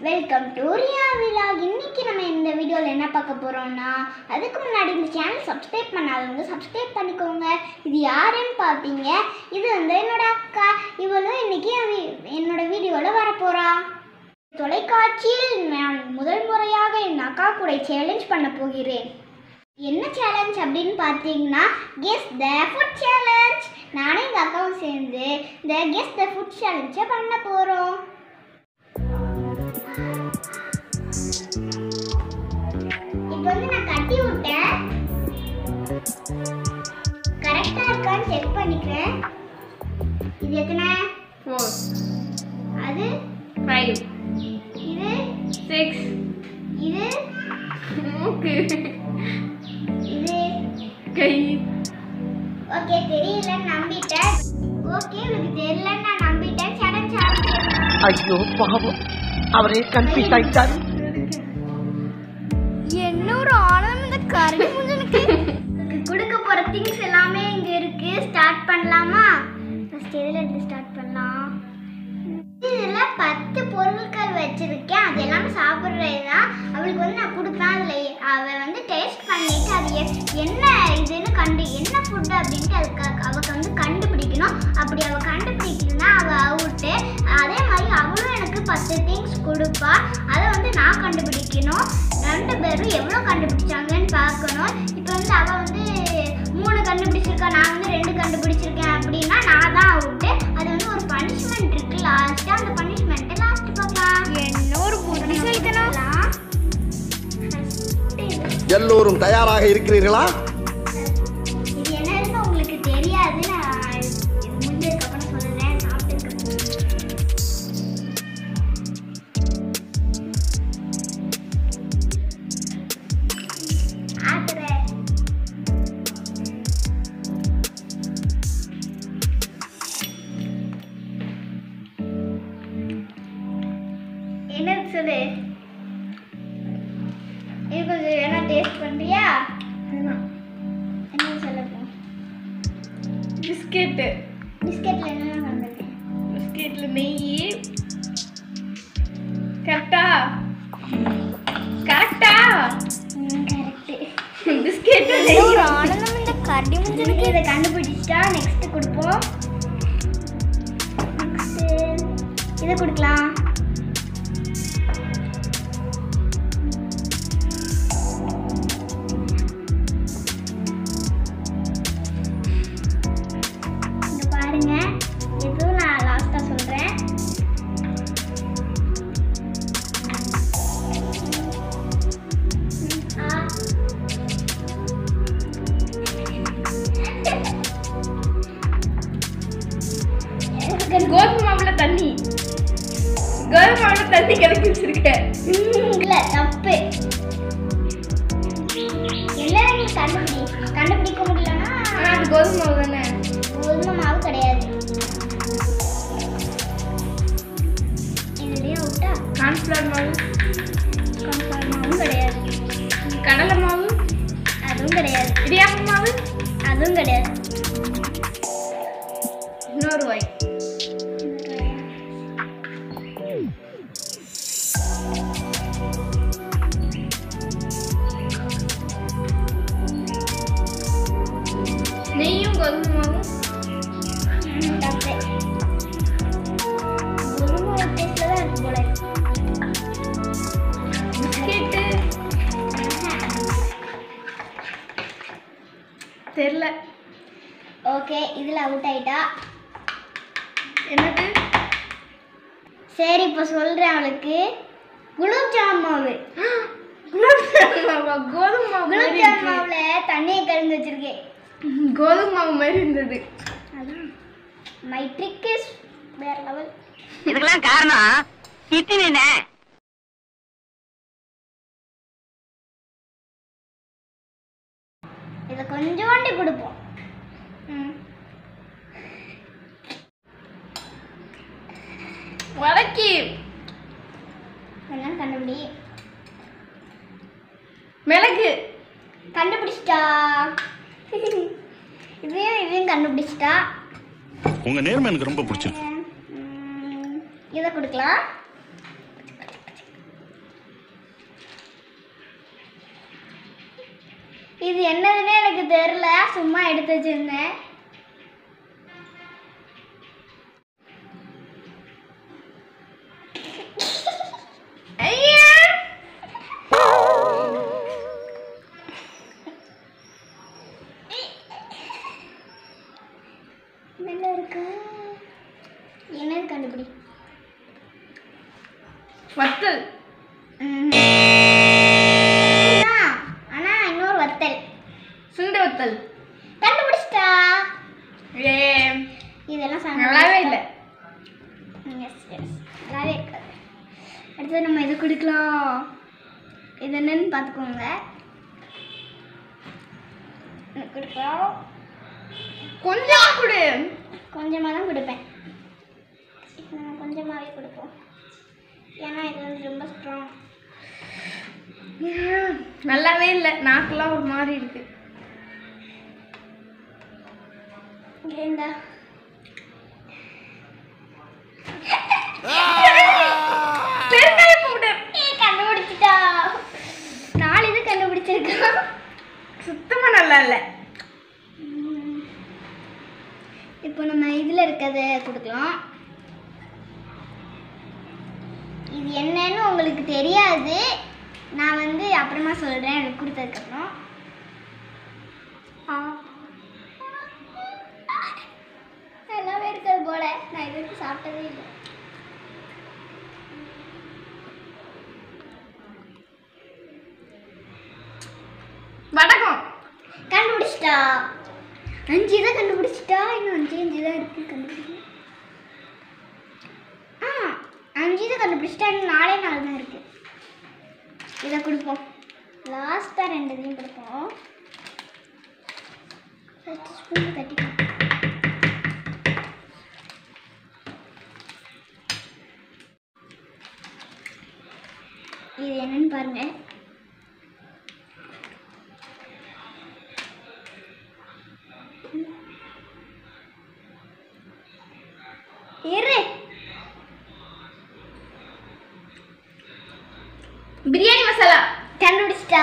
Welcome to Riya vlog இன்னைக்கு நம்ம இந்த வீடியோவில் என்ன பார்க்க போகிறோம்னா அதுக்கு முன்னாடி இந்த சேனல் சப்ஸ்கிரைப் பண்ணாதவங்க சப்ஸ்கிரைப் பண்ணிக்கோங்க இது யாருன்னு பார்த்தீங்க இது வந்து என்னோட அக்கா இவளும் இன்னைக்கு என் வீ- என்னோட வீடியோவில் வரப்போகிறா தொலைக்காட்சியில் நான் முதல் முறையாக என் அக்கா கூட சேலஞ்ச் பண்ண போகிறேன் என்ன சேலஞ்ச் அப்படின்னு பார்த்தீங்கன்னா கெஸ் த ஃபுட் சேலஞ்ச் நானும் எங்கள் அக்காவும் சேர்ந்து இந்த கெஸ் த ஃபுட் சேலஞ்சை பண்ண போகிறோம் இப்போ வந்து நான் கட்டி விட்டேன் கரெக்டாக இருக்கான்னு செக் பண்ணிக்கிறேன் இது எத்தனை ஃபோர் அது ஃபைவ் இது சிக்ஸ் இது மூக்கு இது கை ஓகே தெரியலன்னு நம்பிட்டேன் ஓகே உனக்கு தெரியலன்னு நான் நம்பிட்டேன் சேலஞ்ச் ஆரம்பிச்சிடலாம் ஐயோ பாவம் அவரே கன்ஃபியூஸ் ஆயிட்டார் என்ன ஒரு ஆனந்தம் இந்த கரடி முஞ்சனுக்கு கொடுக்க போற திங்ஸ் எல்லாமே இங்க இருக்கு ஸ்டார்ட் பண்ணலாமா ஃபர்ஸ்ட் எதுல இருந்து ஸ்டார்ட் பண்ணலாம் இதுல பத்து பொருட்கள் வச்சிருக்கேன் அது எல்லாமே சாப்பிட்றது தான் அவளுக்கு வந்து நான் கொடுப்பேன் அதுல அவ வந்து டேஸ்ட் பண்ணிட்டு அது எ- என்ன இதுன்னு கண்டு என்ன ஃபுட் அப்படின்ட்டு அதுக்கு அவளுக்கு வந்து கண்டுபிடிக்கணும் அப்படி அவ கண்டுபிடிக்கலன்னா அவ அவுட்டு அதே மாதிரி அவளும் எனக்கு பத்து திங்ஸ் கொடுப்பா அதை வந்து நான் கண்டுபிடிக்கணும் ரெண்டு பேரும் எவ்வளோ கண்டுபிடிச்சாங்கன்னு பார்க்கணும் இப்போ வந்து அவ வந்து மூணு கண்டுபிடிச்சிருக்கா நான் வந்து ரெண்டு கண்டுபிடிச்சிருக்கேன் அப்படின்னா நான் தான் அவுட்டு அது வந்து ஒரு பனிஷ்மெண்ட் இருக்கு லாஸ்ட்டாக அந்த பனிஷ்மெண்ட்டை லாஸ்ட் பார்க்கலாம் என்ன ஒரு புத்தி சொல்லிக்கணும் எல்லோரும் தயாராக இருக்கிறீர்களா இது என்னன்னு உங்களுக்கு தெரியாது நான் இது முடிஞ்சதுக்கப்புறம் சொல்லுறேன் சாப்பிட்டதுக்கப்புறம் ஆத்துறேன் என்னது சொல்லு இது கொஞ்சம் வேணா டேஸ்ட் பண்றியா என்ன சொல்லப்போ பிஸ்கெட்டு பிஸ்கெட்ல என்னென்ன வந்திருக்கேன் பிஸ்கெட்டில் நெய் கரெக்டா கரெக்டா கரெக்ட் பிஸ்கெட்டு நெய் ஒரு ஆனந்தம் இந்த கரடி முஞ்சனுக்கு இதை கண்டுபிடிச்சிட்டா நெக்ஸ்ட் கொடுப்போம் நெக்ஸ்ட் இதை கொடுக்கலாம் இங்க பாருங்க இதுவும் நான் லாஸ்டா சொல்றேன் ஆ கோதுமை மாவுல தண்ணி கோதுமை மாவுல தண்ணி கலக்கி வச்சிருக்கேன் இல்ல தப்பு என்ன நீ கண்டுபிடி கண்டுபிடிக்க முடியலன்னா ஆனா அது கோதுமை மாவு தானே கோதுமை மாவு கிடையாது இதுலயும் விட்டா கார்ன்ஃப்ளவர் மாவு கான்ஃபிளவர் மாவும் கிடையாது கடலை மாவு அதுவும் கிடையாது இடியாப்ப மாவு அதுவும் கிடையாது இன்னொரு வாய் நெய்யும் கோதுமை மாவும் தப்பு கோதுமை மாவு டேஸ்ட்ல தான் இருக்கு போல பிஸ்கெட்டு தெரில ஓகே இதுல அவுட் ஆயிட்டா என்னது சரி இப்போ சொல்றேன் அவளுக்கு குலோப் ஜாம் மாவு குலோப் ஜாமுன் மாவா கோதுமை மாவு குலோப் மாதிரி ஜாம் இருக்கு. மாவுல தண்ணியை கலந்து வச்சிருக்கேன் கோதுமை மாவு மாதிரி இருந்தது அதான் மை ட்ரிக் இஸ் வேற லெவல் இதுக்கெல்லாம் காரணம் கிட்டினே இதை கொஞ்சோண்டி கொடுப்போம் ம். வடக்கி கொஞ்சம் கண்டுபிடி மிளகு கண்டுபிடிச்சிட்டா இதையும் இதையும் கண்டுபிடிச்சிட்டா உங்க நேர்மை எனக்கு ரொம்ப பிடிச்சிருக்கு ம், இதை கொடுக்கலாம் இது என்னதுன்னு எனக்கு தெரியல சும்மா எடுத்து வச்சிருந்தேன் ஐயா நல்லா இருக்கா என்னது கண்டுபிடி வத்தல் இதுதான். ஆனா இன்னொரு வத்தல் சுண்ட வத்தல் கண்டுபிடிச்சிட்டா ஏ இதெல்லாம் சாப்பிட நல்லாவே இல்லை எஸ் எஸ் நல்லாவே இருக்காது அடுத்து நம்ம இது கொடுக்கலாம் இது என்னன்னு பார்த்துக்கோங்க இது கொடுக்கலாம் கொஞ்சமா கொடு கொஞ்சமாக தான் கொடுப்பேன் நம்ம கொஞ்சமாகவே கொடுப்போம் ஏன்னா இது வந்து ரொம்ப ஸ்ட்ராங் நல்லாவே இல்லை நாக்கெல்லாம் ஒரு மாதிரி இருக்கு ஏண்டா பெருங்காய பவுடர் ஏய், கண்டுபிடிச்சிட்டா நாலு இது கண்டுபிடிச்சிருக்கான் சுத்தமா நல்லா இல்லை ம். இப்போ நம்ம இதில் இருக்கிறத கொடுக்கலாம் இது என்னன்னு உங்களுக்கு தெரியாது நான் வந்து அப்புறமா சொல்கிறேன் எனக்கு கொடுத்ததுக்கப்புறம் நல்லாவே இருக்கிறது போல நான் இது வரைக்கும் சாப்பிட்டதே இல்லை வடகம் கண்டுபிடிச்சிட்டா அஞ்சு இதை கண்டுபிடிச்சிட்டா இன்னும் அஞ்சு அஞ்சு தான் இருக்கு கண்டுபிடிக்கணும் ஆ அஞ்சு இதை கண்டுபிடிச்சிட்டா இன்னும் நாலே நாலு தான் இருக்கு இதை கொடுப்போம் லாஸ்ட்டாக ரெண்டு இதையும் கொடுப்போம் ஃபஸ்ட்டு ஸ்பூன் தட்டிக்கலாம் இது என்னன்னு பாருங்க இரு பிரியாணி மசாலா கண்டுபிடிச்சிட்டா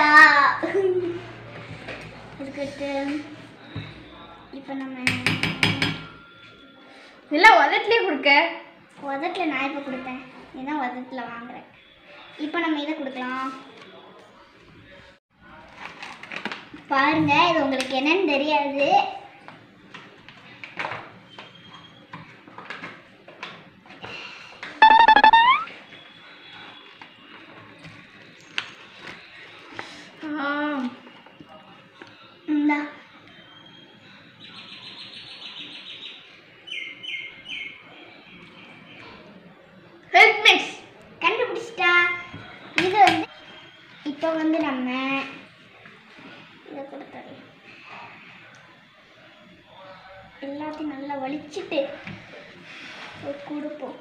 அதுக்கடுத்து இப்போ நம்ம எல்லாம் உதட்டிலே கொடுக்க உதட்டில் நான் இப்போ கொடுத்தேன் இதுதான் உதட்டில் வாங்குறேன் இப்போ நம்ம இதை கொடுக்கலாம் பாருங்க இது உங்களுக்கு என்னன்னு தெரியாது ஆ, இந்தா ஹெல்த் மிக்ஸ் கண்டுபிடிச்சிட்டா இது வந்து இப்போ வந்து நம்ம இதை கொடுத்துடலாம் எல்லாத்தையும் நல்லா வலிச்சிட்டு ஒரு கொடுப்போம்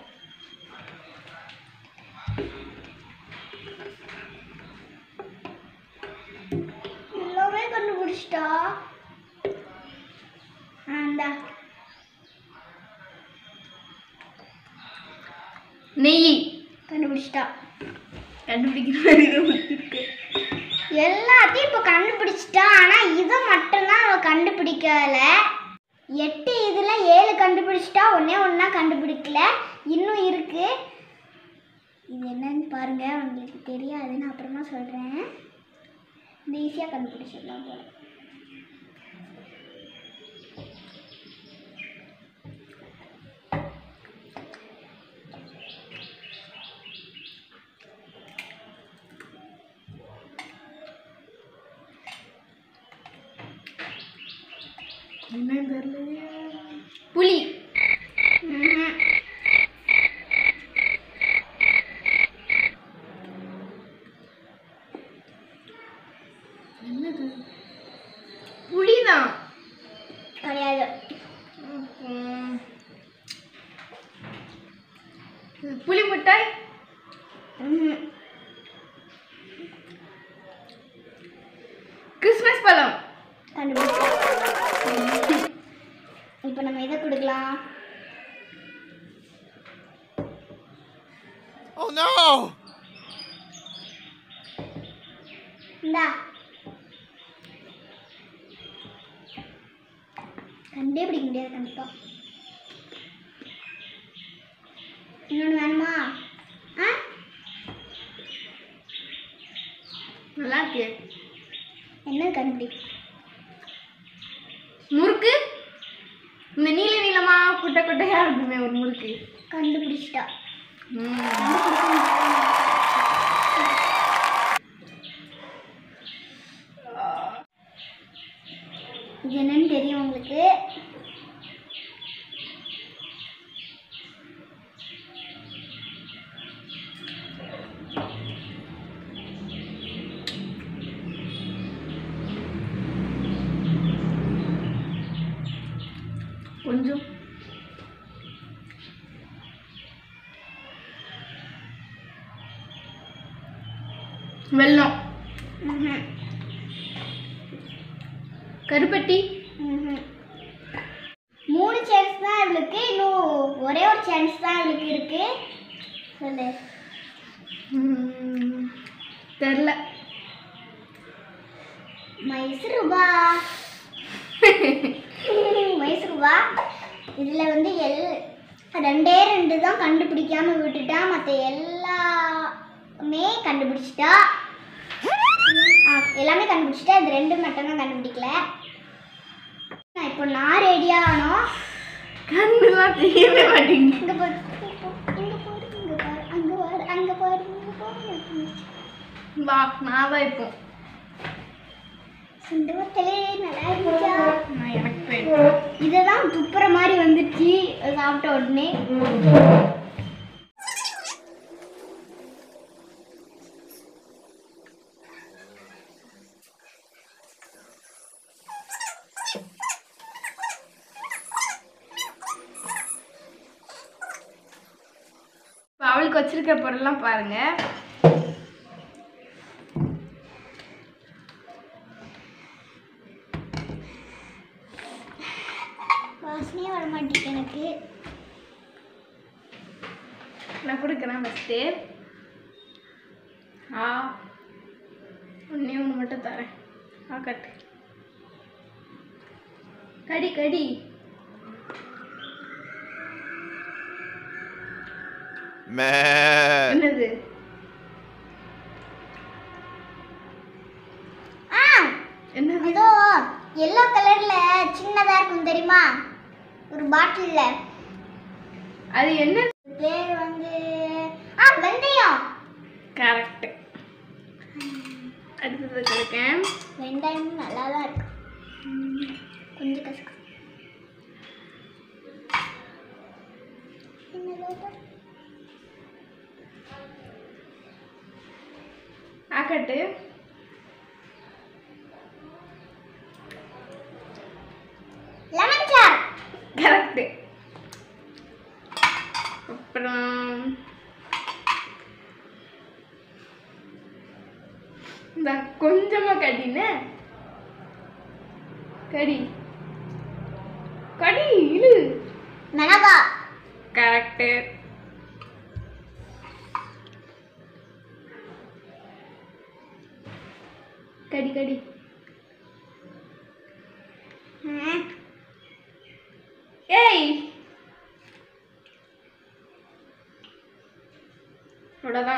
எல்லாமே கண்டுபிடிச்சிட்டா ஆண்டா நெய் கண்டுபிடிச்சிட்டா கண்டுபிடிக்கிற மாதிரி இருக்கு எல்லாத்தையும் இப்போ கண்டுபிடிச்சிட்டா ஆனால் இதை மட்டும்தான் அவ கண்டுபிடிக்கல எட்டு இதில் ஏழு கண்டுபிடிச்சிட்டா ஒன்றே ஒன்றா கண்டுபிடிக்கல இன்னும் இருக்கு இது என்னன்னு பாருங்க உங்களுக்கு தெரியாது நான் அப்புறமா சொல்கிறேன் இந்த ஈஸியாக கண்டுபிடிச்சிடலாம் போல என்னன்னு தெரியலையே புளி ம்ஹும். என்னது புளிதான் கிடையாது ம். இது புளி மிட்டாய் ம்ஹும். கிறிஸ்மஸ் பழம் கண்டுபிடிச்சா இப்போ நம்ம இதை கொடுக்கலாம் Oh no! இந்தா கண்டே பிடிக்க முடியாது கண்டிப்பா இன்னொன்று வேணுமா ஆ நல்லா இருக்கு என்ன கண்டுபிடி முறுக்கு இந்த நீல நீளமா குட்டை குட்டையா இருக்குமே ஒரு முறுக்கு கண்டுபிடிச்சிட்டா ம். இது என்னன்னு தெரியும் உங்களுக்கு கொஞ்சம் வெல்லம் ம்ஹும். கருப்பட்டி ம்ஹும். மூணு சான்ஸ் தான் இவளுக்கு இன்னும் ஒரே ஒரு சான்ஸ் தான் இவளுக்கு இருக்கு சொல்லு ம், தெரில மைசூருபா மைசூருபா இதில் வந்து எல் ரெண்டே ரெண்டு தான் கண்டுபிடிக்காம விட்டுட்டா மற்ற எல்லாமே கண்டுபிடிச்சிட்டா ஆ, எல்லாமே கண்டுபிடிச்சிட்டா இது ரெண்டு மட்டும் தான் கண்டுபிடிக்கல நான் இப்போ நான் ரெடியா ஆனோம் கண்ணுலாம் தெரியவே மாட்டேங்குது இங்க பாரு இங்க பாரு இங்க பாரு அங்க பாரு அங்க பாரு இங்க பாரு வா நான் தான் இப்போ சுண்டவத்தலே நல்லா இருந்துச்சா நான் எனக்கு போயிடும் இதெல்லாம் துப்புற மாதிரி வந்துச்சு சாப்பிட்ட உடனே இப்போ அவளுக்கு வச்சிருக்கிற பொருள்லாம் பாருங்க வாசனையே வர மாட்டேங்குது எனக்கு நான் கொடுக்குறேன் ஃபஸ்ட்டு ஆ ஒன்றே ஒன்று மட்டும் தரேன் ஆ கட்டு கடி கடி என்னது ஆ என்னது ஏதோ எல்லோ கலர்ல சின்னதா இருக்கும் தெரியுமா ஒரு பாட்டில்ல அது என்ன பேர் வந்து ஆ வெந்தயம் கரெக்ட் அடுத்தது கொடுக்கேன் வெந்தயம் நல்லா தான் இருக்கு கொஞ்சம் கசக்கு என்னது அது? ஆக்கட்டு லெமன் சார் கரெக்டு அப்புறம் இந்த கொஞ்சமா கடினே கடி கடி இழு மிளகா கரெக்டு கடி கடி ம். ஏய் அவ்வளோதான்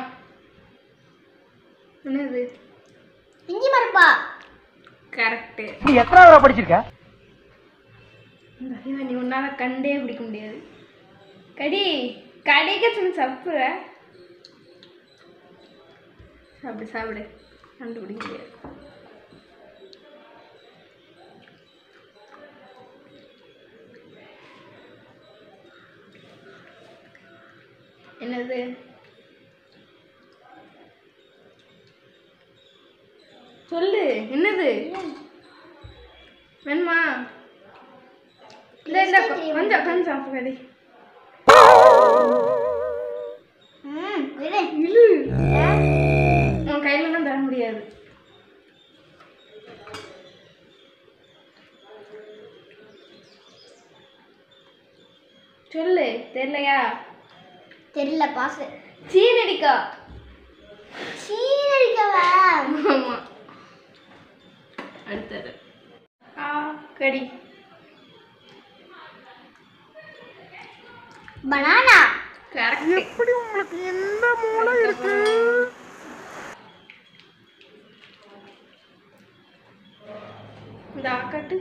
என்னது இஞ்சி மரப்பா கரெக்டு நீ எத்தனாவது படிச்சிருக்க இதை நீ உன்னால கண்டே பிடிக்க முடியாது கடி கடிக்க சொன்ன சாப்பிட்ற சாப்பிடு சாப்பிடு கண்டுபிடிக்க முடியாது என்னது சொல்லு என்னது வேணுமா இல்ல இல்ல கொஞ்சம் கொஞ்சம் சாப்பிடு கடி ம் விடு இழு உன் கையிலலாம் தர முடியாது சொல்லு தெரியலையா தெரியல பாசு சீனடிக்கா சீரடிக்கவா ஆமா அடுத்தது ஆ கடி பனானா கரெக்ட் எப்படி உங்களுக்கு எந்த மூளை இருக்கு இந்த ஆக்கட்டு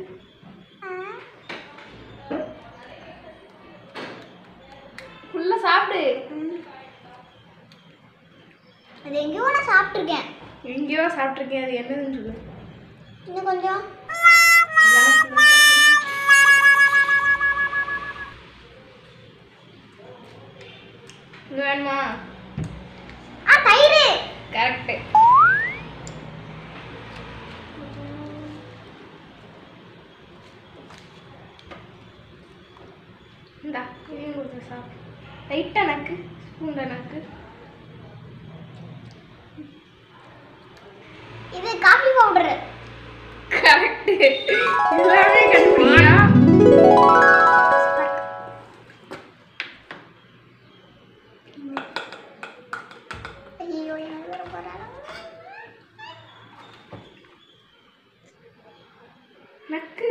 ஃபுல்லாக சாப்பிடு அது எங்கேயோ நான் சாப்பிட்ருக்கேன் எங்கேயோ சாப்பிட்ருக்கேன் அது என்னதுன்னு சொல்லு இன்னும் கொஞ்சம் அதெல்லாம் full ஆ சாப்பிடு. இது வேணுமா ஆ தயிர் கரெக்டு இந்தா இதையும் கொடுத்து சாப்பிடு லைட்டாக நக்கு ஸ்பூன்ல நக்கு இது காஃபி பவுடரு கரெக்டு எல்லாமே கண்டுபிடியா ஐயோ என்ன வர போறாளோ நக்கு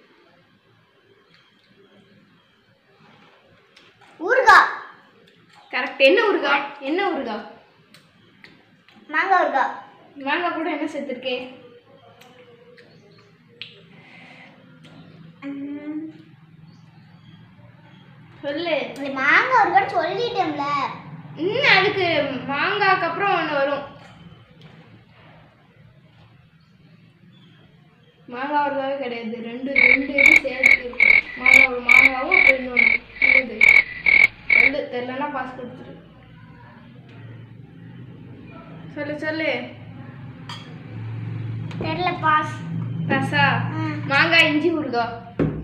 ஊறுகாய் கரெக்ட் என்ன ஊறுகா என்ன ஊறுகா மாங்காய் ஊறுகாய் மாங்காய் கூட என்ன சேர்த்துருக்கே ம், சொல்லு இது மாங்காய் ஊறுகாய் சொல்லிட்டேன்ல இன்னும் அதுக்கு மாங்காய்க்கு அப்புறம் ஒன்று வரும் மாங்காய் ஊறுகாவே கிடையாது ரெண்டு ரெண்டு இது சேர்த்து இருக்கும் மாங்காய் ஒரு மாங்காவும் அப்புறம் இன்னொன்று இது சொல்லு தெரியலன்னா பாஸ் கொடுத்துரு சொல்லு சொல்லு தெரியல பாஸ் ரசா மாங்காய் இஞ்சி ஊறுகாய்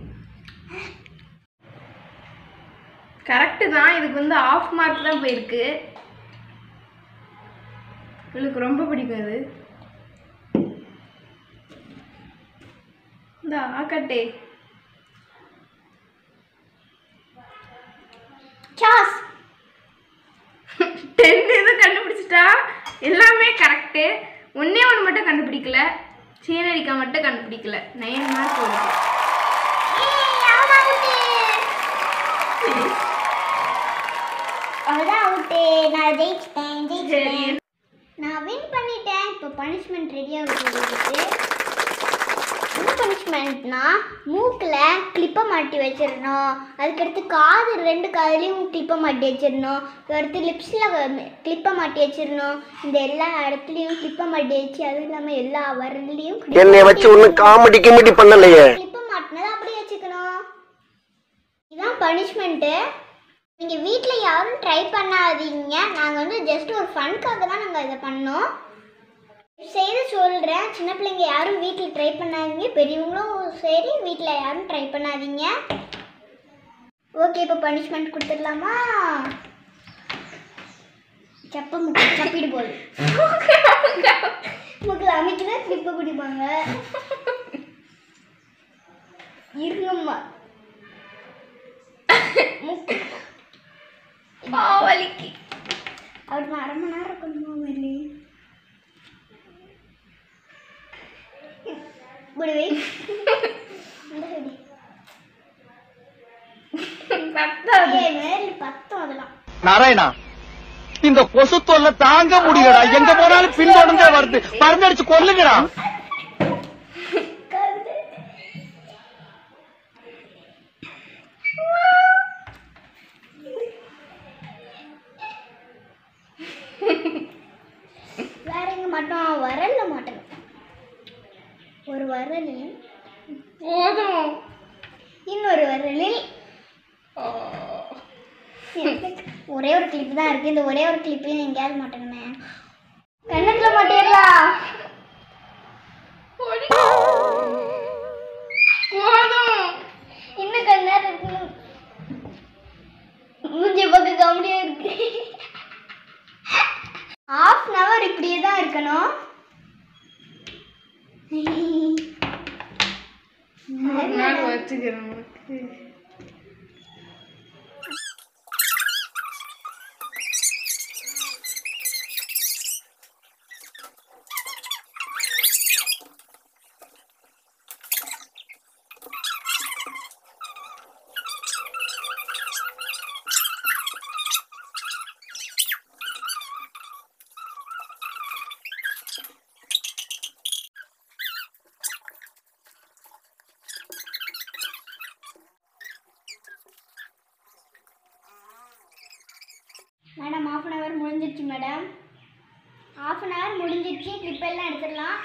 கரெக்டு தான் இதுக்கு வந்து ஆஃப் மார்க் தான் போயிருக்கு இவளுக்கு ரொம்ப பிடிக்கும் இது இந்த ஆக்கட்டே சாஸ் டென் இது கண்டுபிடிச்சிட்டா எல்லாமே கரெக்டு ஒன்றே ஒன்று மட்டும் கண்டுபிடிக்கல சீனரிக்காய் மட்டும் கண்டுபிடிக்கல நைன் மார்க் வருது அவ்வளோதான் அவுட்டு நான் ஜெயிச்சிட்டேன் சரி ஜெயிச்சிட்டேன் நான் வின் பண்ணிட்டேன் இப்போ பனிஷ்மெண்ட் ரெடியாக இருக்கு என்ன பனிஷ்மெண்ட்னா மூக்கில் கிளிப்பை மாட்டி வச்சிடணும் அதுக்கடுத்து காது ரெண்டு காதுலேயும் கிளிப்பை மாட்டி வச்சிடணும் அடுத்து லிப்ஸில் கிளிப்பை மாட்டி வச்சிடணும் இந்த எல்லா இடத்துலையும் கிளிப்பை மாட்டி வச்சு அதுவும் இல்லாமல் எல்லா வரலையும் என்னை வச்சு ஒன்னும் காமெடி கிமெடி பண்ணலையே கிளிப்பை மாட்டினதை அப்படியே வச்சுக்கணும் இதான் பனிஷ்மெண்ட்டு நீங்கள் வீட்டில் யாரும் ட்ரை பண்ணாதீங்க நாங்கள் வந்து ஜஸ்ட் ஒரு ஃபன்க்காக தான் நாங்கள் இதை பண்ணோம் செய்து சொல்கிறேன் சின்ன பிள்ளைங்க யாரும் வீட்டில் ட்ரை பண்ணாதீங்க பெரியவங்களும் சரி வீட்டில் யாரும் ட்ரை பண்ணாதீங்க ஓகே இப்போ பனிஷ்மெண்ட் கொடுத்துடலாமா சப்ப முட்டை சப்பிட்டு போகுது முக்கில் அமைக்கினா கிளிப்பை பிடிப்பாங்க இருங்கம்மா வலிக்கு அவருக்கு அரை மணி நேரம் இருக்கணுமா மாதிரி இப்படி இந்த சைடு. பத்தாது ஏய், மேல பத்தம் அதெல்லாம் நாராயணா இந்த கொசு தொல்லை தாங்க முடியலடா எங்க போனாலும் பின்தொடர்ந்தே வருது மருந்தடிச்சு கொல்லுங்கடா வேற எங்க மாட்டோம் வரல்ல மாட்டோம் ஒரு வரலில் போதும் இன்னொரு வரலில் ஒரே ஒரு கிளிப் தான் இருக்கு இந்த ஒரே ஒரு கிளிப்பையும் எங்கேயாவது மாட்டேங்கண்ணே கண்ணத்துல மாட்டிடலாம் போதும் இன்னும் கொஞ்ச நேரம் இருக்கணும் மூஞ்சி பக்கம் காமெடியா இருக்கு ஹாஃப் அன் ஹவர் இப்படியே தான் இருக்கணும் ஒரு நாள் வச்சுக்கிறேன் உனக்கு மேடம் half அன் ஹவர் முடிஞ்சிடுச்சு கிளிப் எல்லாம் எடுத்துடலாம்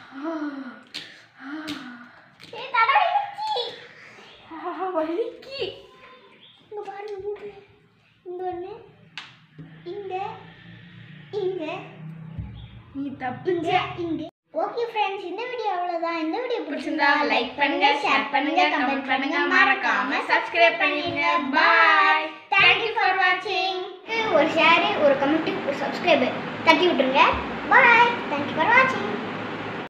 ஏய், தடவிடுச்சு. வலிக்கு இங்க பாருங்க மூக்குல. இங்க ஒண்ணு இங்க இங்க நீ தப்பிச்ச இங்க இங்க ஓகே ஃப்ரெண்ட்ஸ் இந்த வீடியோ அவ்வளவுதான் இந்த வீடியோ பிடிச்சிருந்தா லைக் பண்ணுங்க ஷேர் பண்ணுங்க கமெண்ட் பண்ணுங்க மறக்காம சப்ஸ்கிரைப் பண்ணிடுங்க பாய் தேங்க்யூ ஃபார் வாட்சிங் ஒரு ஷேர் ஒரு கமெண்ட் ஒரு சப்ஸ்கிரைபர் தட்டி விட்டுருங்க பாய் தேங்க்யூ ஃபார் வாட்சிங்